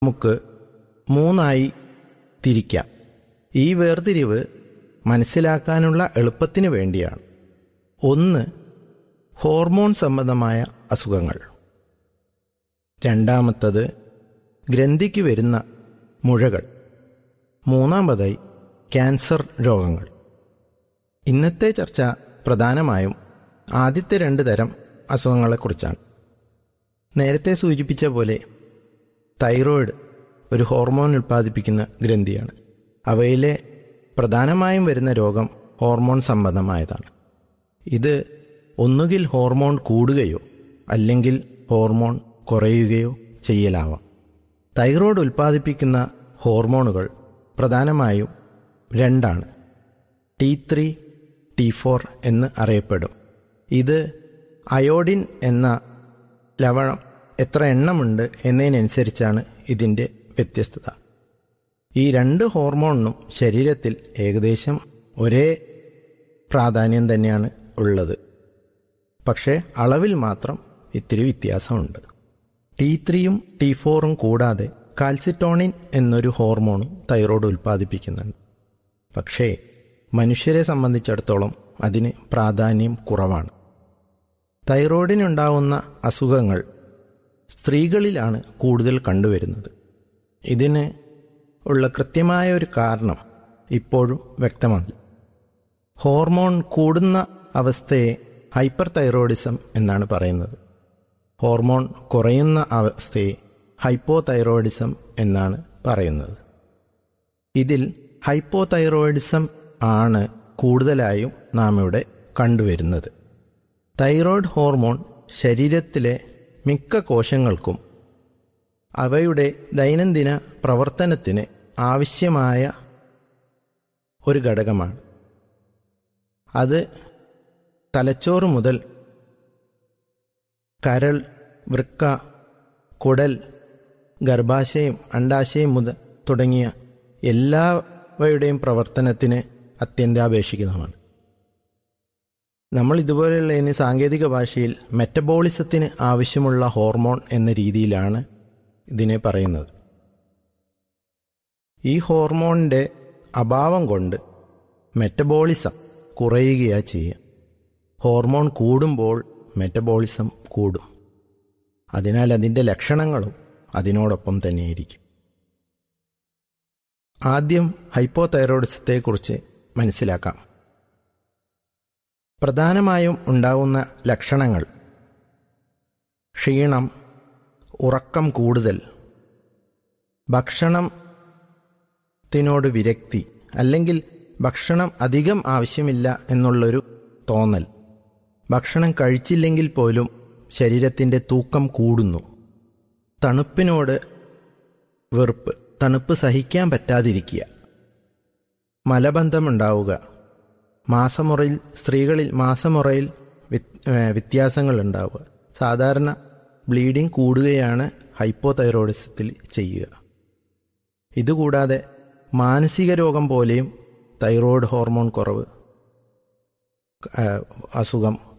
നമുക്ക് മൂന്നായി തിരിക്കാം ഈ വേർതിരിവ് മനസ്സിലാക്കാനുള്ള എളുപ്പത്തിന് വേണ്ടിയാണ് ഒന്ന് ഹോർമോൺ സംബന്ധമായ അസുഖങ്ങൾ രണ്ടാമത്തത് ഗ്രന്ഥിക്ക് വരുന്ന മുഴകൾ മൂന്നാമതായി ക്യാൻസർ രോഗങ്ങൾ ഇന്നത്തെ ചർച്ച പ്രധാനമായും ആദ്യത്തെ രണ്ട് തരം അസുഖങ്ങളെക്കുറിച്ചാണ് നേരത്തെ സൂചിപ്പിച്ച പോലെ തൈറോയിഡ് ഒരു ഹോർമോൺ ഉൽപ്പാദിപ്പിക്കുന്ന ഗ്രന്ഥിയാണ് അവയിലെ പ്രധാനമായും വരുന്ന രോഗം ഹോർമോൺ സംബന്ധമായതാണ് ഇത് ഒന്നുകിൽ ഹോർമോൺ കൂടുകയോ അല്ലെങ്കിൽ ഹോർമോൺ കുറയുകയോ ചെയ്യലാവാം തൈറോയ്ഡ് ഉൽപ്പാദിപ്പിക്കുന്ന ഹോർമോണുകൾ പ്രധാനമായും രണ്ടാണ് ടി ത്രീ ടി ഫോർ എന്ന് അറിയപ്പെടും ഇത് അയോഡിൻ എന്ന ലവണം എത്ര എണ്ണമുണ്ട് എന്നതിനനുസരിച്ചാണ് ഇതിൻ്റെ വ്യത്യസ്തത ഈ രണ്ട് ഹോർമോണിനും ശരീരത്തിൽ ഏകദേശം ഒരേ പ്രാധാന്യം തന്നെയാണ് ഉള്ളത് പക്ഷേ അളവിൽ മാത്രം ഇത്തിരി വ്യത്യാസമുണ്ട് ടി ത്രീയും ടി ഫോറും കൂടാതെ കാൽസിറ്റോണിൻ എന്നൊരു ഹോർമോണും തൈറോയ്ഡ് ഉൽപ്പാദിപ്പിക്കുന്നുണ്ട് പക്ഷേ മനുഷ്യരെ സംബന്ധിച്ചിടത്തോളം അതിന് പ്രാധാന്യം കുറവാണ് തൈറോയിഡിനുണ്ടാവുന്ന അസുഖങ്ങൾ സ്ത്രീകളിലാണ് കൂടുതൽ കണ്ടുവരുന്നത് ഇതിന് ഉള്ള കൃത്യമായ ഒരു കാരണം ഇപ്പോഴും വ്യക്തമല്ല ഹോർമോൺ കൂടുന്ന അവസ്ഥയെ ഹൈപ്പർ തൈറോയിഡിസം എന്നാണ് പറയുന്നത് ഹോർമോൺ കുറയുന്ന അവസ്ഥയെ ഹൈപ്പോ തൈറോയിഡിസം എന്നാണ് പറയുന്നത് ഇതിൽ ഹൈപ്പോ തൈറോയിഡിസം ആണ് കൂടുതലായും നാം ഇവിടെ കണ്ടുവരുന്നത് തൈറോയ്ഡ് ഹോർമോൺ ശരീരത്തിലെ മിക്ക കോശങ്ങൾക്കും അവയുടെ ദൈനംദിന പ്രവർത്തനത്തിന് ആവശ്യമായ ഒരു ഘടകമാണ് അത് തലച്ചോറ് മുതൽ കരൾ വൃക്ക കുടൽ ഗർഭാശയം അണ്ടാശയം മുതൽ തുടങ്ങിയ എല്ലാവയുടെയും പ്രവർത്തനത്തിന് അത്യന്താപേക്ഷിതമാണ് നമ്മൾ ഇതുപോലെയുള്ള ഇനി സാങ്കേതിക ഭാഷയിൽ മെറ്റബോളിസത്തിന് ആവശ്യമുള്ള ഹോർമോൺ എന്ന രീതിയിലാണ് ഇതിനെ പറയുന്നത് ഈ ഹോർമോണിൻ്റെ അഭാവം കൊണ്ട് മെറ്റബോളിസം കുറയുകയാ ചെയ്യുക ഹോർമോൺ കൂടുമ്പോൾ മെറ്റബോളിസം കൂടും അതിനാൽ അതിൻ്റെ ലക്ഷണങ്ങളും അതിനോടൊപ്പം തന്നെയായിരിക്കും ആദ്യം ഹൈപ്പോ തൈറോയിഡിസത്തെക്കുറിച്ച് മനസ്സിലാക്കാം പ്രധാനമായും ഉണ്ടാകുന്ന ലക്ഷണങ്ങൾ ക്ഷീണം ഉറക്കം കൂടുതൽ ഭക്ഷണത്തിനോട് വിരക്തി അല്ലെങ്കിൽ ഭക്ഷണം അധികം ആവശ്യമില്ല എന്നുള്ളൊരു തോന്നൽ ഭക്ഷണം കഴിച്ചില്ലെങ്കിൽ പോലും ശരീരത്തിൻ്റെ തൂക്കം കൂടുന്നു തണുപ്പിനോട് വെറുപ്പ് തണുപ്പ് സഹിക്കാൻ പറ്റാതിരിക്കുക മലബന്ധമുണ്ടാവുക മാസമുറയിൽ സ്ത്രീകളിൽ മാസമുറയിൽ വ്യത്യാസങ്ങൾ ഉണ്ടാവുക സാധാരണ ബ്ലീഡിംഗ് കൂടുകയാണ് ഹൈപ്പോ തൈറോയിഡിസത്തിൽ ചെയ്യുക ഇതുകൂടാതെ മാനസിക രോഗം പോലെയും തൈറോയ്ഡ് ഹോർമോൺ കുറവ് അസുഖം